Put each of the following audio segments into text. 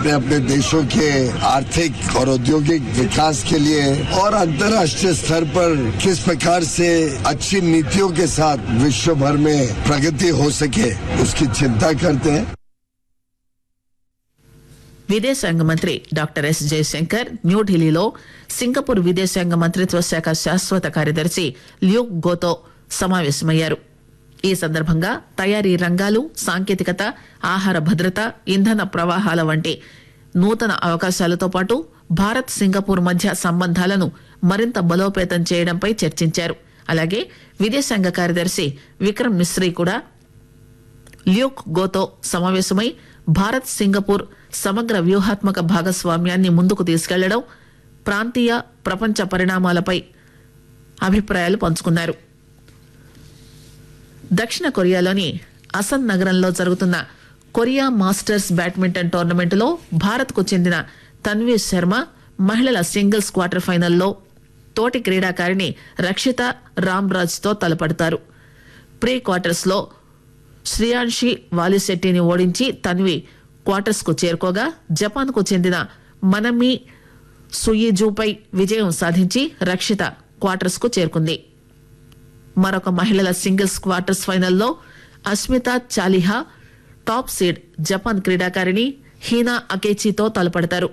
अपने अपने देशों के आर्थिक और औद्योगिक विकास के लिए और अंतर्राष्ट्रीय स्तर पर किस प्रकार से अच्छी नीतियों के साथ विश्व भर में प्रगति हो सके उसकी चिंता करते हैं విదేశాంగ మంత్రి డాక్టర్ ఎస్ జయశంకర్ న్యూఢిల్లీలో సింగపూర్ విదేశాంగ మంత్రిత్వ శాఖ శాశ్వత కార్యదర్శి ల్యూక్ గోతో సమావేశమయ్యారు ఈ సందర్భంగా తయారీ రంగాలు సాంకేతికత ఆహార భద్రత ఇంధన ప్రవాహాల వంటి నూతన అవకాశాలతో పాటు భారత్ సింగపూర్ మధ్య సంబంధాలను మరింత బలోపేతం చేయడంపై చర్చించారు అలాగే విదేశాంగ కార్యదర్శి విక్రమ్ మిశ్రీ కూడా ల్యూక్ గోతో సమావేశమై భారత్ సింగపూర్ సమగ్ర వ్యూహాత్మక భాగస్వామ్యాన్ని ముందుకు తీసుకెళ్లడం ప్రాంతీయ ప్రపంచ పరిణామాలపై అభిప్రాయాలు పంచుకున్నారు దక్షిణ కొరియాలోని అసన్ నగరంలో జరుగుతున్న కొరియా మాస్టర్స్ బ్యాడ్మింటన్ టోర్నమెంటులో భారత్కు చెందిన తన్వీ శర్మ మహిళల సింగిల్స్ క్వార్టర్ ఫైనల్లో తోటి క్రీడాకారిణి రక్షిత రామ్రాజ్తో తలపడతారు ప్రీ క్వార్టర్స్ లో శ్రియాన్షి వాలిశెట్టిని ఓడించి తన్వి క్వార్టర్స్ కు చేరుకోగా జపాన్ కు చెందిన మనమి సుయిజుపై విజయం సాధించి రక్షిత క్వార్టర్స్ కు చేరుకుంది మరొక మహిళల సింగిల్స్ క్వార్టర్స్ ఫైనల్లో Asmita Chaliha top seed Japan క్రీడాకారిణి హీనా అకేచితో తలపడతారు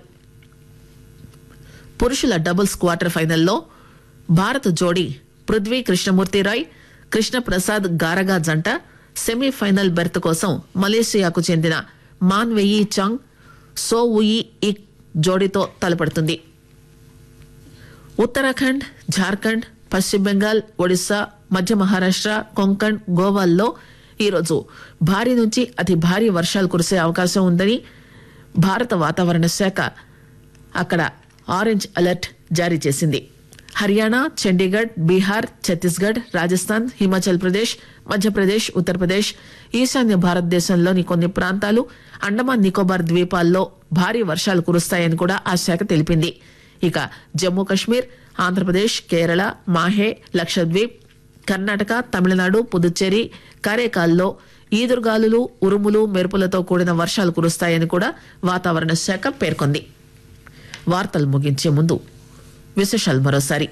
పురుషుల డబుల్స్ క్వార్టర్ ఫైనల్లో భారత జోడీ పృథ్వీ కృష్ణమూర్తిరాయ్ కృష్ణప్రసాద్ గారగా జంట సెమీఫైనల్ బెర్త్ కోసం మలేషియాకు చెందిన మాన్వెయి చాంగ్ సో ఉయి ఇక్ జోడీతో తలపడుతుంది ఉత్తరాఖండ్ జార్ఖండ్ పశ్చిమ బెంగాల్ ఒడిశా మధ్య మహారాష్ట్ర కొంకణ్ గోవాల్లో ఈరోజు భారీ నుంచి అతి భారీ వర్షాలు కురిసే అవకాశం ఉందని భారత వాతావరణ శాఖ అక్కడ ఆరెంజ్ అలర్ట్ జారీ చేసింది హర్యానా చండీగఢ్ బీహార్ ఛత్తీస్గఢ్ రాజస్థాన్ హిమాచల్ ప్రదేశ్ మధ్యప్రదేశ్ ఉత్తరప్రదేశ్ ఈశాన్య భారతదేశంలోని కొన్ని ప్రాంతాలు అండమాన్ నికోబార్ ద్వీపాల్లో భారీ వర్షాలు కురుస్తాయని కూడా ఆ శాఖ తెలిపింది ఇక జమ్మూ కశ్మీర్ ఆంధ్రప్రదేశ్ కేరళ మాహే లక్షద్వీప్ కర్ణాటక తమిళనాడు పుదుచ్చేరి కారేకాల్లో ఈదురుగాలులు ఉరుములు మెరుపులతో కూడిన వర్షాలు కురుస్తాయని కూడా వాతావరణ శాఖ పేర్కొంది వార్తలు ముగించే ముందు విశేషాలు మరోసారి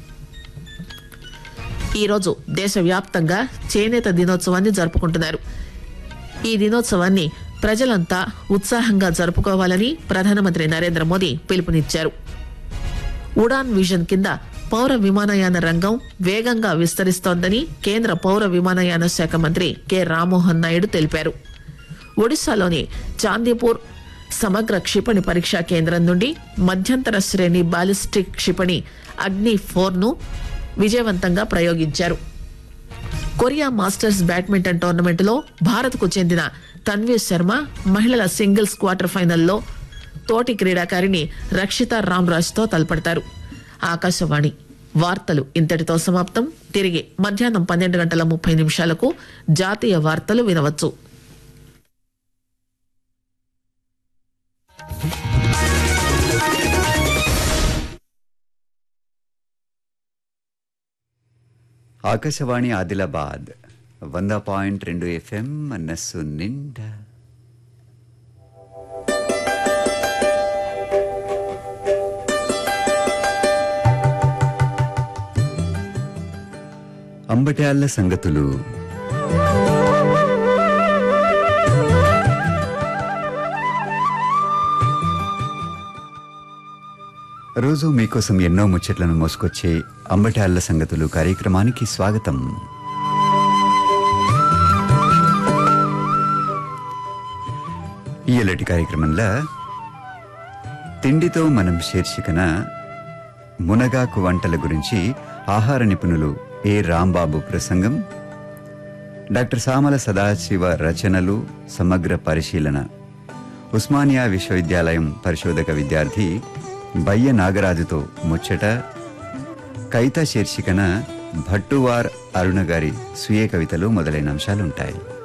ఈరోజు దేశవ్యాప్తంగా చేనేత దినోత్సవాన్ని జరుపుకుంటున్నారు ఈ దినోత్సవాన్ని ప్రజలంతా ఉత్సాహంగా జరుపుకోవాలని ప్రధానమంత్రి నరేంద్ర మోదీ పిలుపునిచ్చారు ఉడాన్ విజన్ కింద పౌర విమానయాన రంగం వేగంగా విస్తరిస్తోందని కేంద్ర పౌర విమానయాన శాఖ మంత్రి కె రామ్మోహన్ నాయుడు తెలిపారు ఒడిశాలోని చాందీపూర్ సమగ్ర క్షిపణి పరీక్షా కేంద్రం నుండి మధ్యంతర శ్రేణి బాలిస్టిక్ క్షిపణి అగ్ని ఫోర్ ను విజయవంతంగా ప్రయోగించారు కొరియా మాస్టర్స్ బ్యాడ్మింటన్ టోర్నమెంటులో భారత్కు చెందిన తన్వీ శర్మ మహిళల సింగిల్స్ క్వార్టర్ ఫైనల్లో తోటి క్రీడాకారిణి రక్షిత రామ్రాజ్తో తలపడతారు ఆకాశవాణి వార్తలు ఇంతటితో సమాప్తం తిరిగి మధ్యాహ్నం పన్నెండు గంటల ముప్పై నిమిషాలకు జాతీయ వార్తలు వినవచ్చు ఆకాశవాణి ఆదిలాబాద్ వంద పాయింట్ రెండు ఎఫ్ఎం మనస్సు నిండా అంబట్యాళ్ళ సంగతులు రోజు మీకోసం ఎన్నో ముచ్చట్లను మోసుకొచ్చే అంబటాళ్ల సంగతులు కార్యక్రమానికి స్వాగతం ఈయలటి కార్యక్రమంలో తిండితో మనం శీర్షికన మునగాకు వంటల గురించి ఆహార నిపుణులు ఏ రాంబాబు ప్రసంగం డాక్టర్ సామల సదాశివ రచనలు సమగ్ర పరిశీలన ఉస్మానియా విశ్వవిద్యాలయం పరిశోధక విద్యార్థి బయ్య నాగరాజుతో ముచ్చట కవిత శీర్షికన భట్టువార్ అరుణ గారి స్వీయ కవితలు మొదలైన అంశాలుంటాయి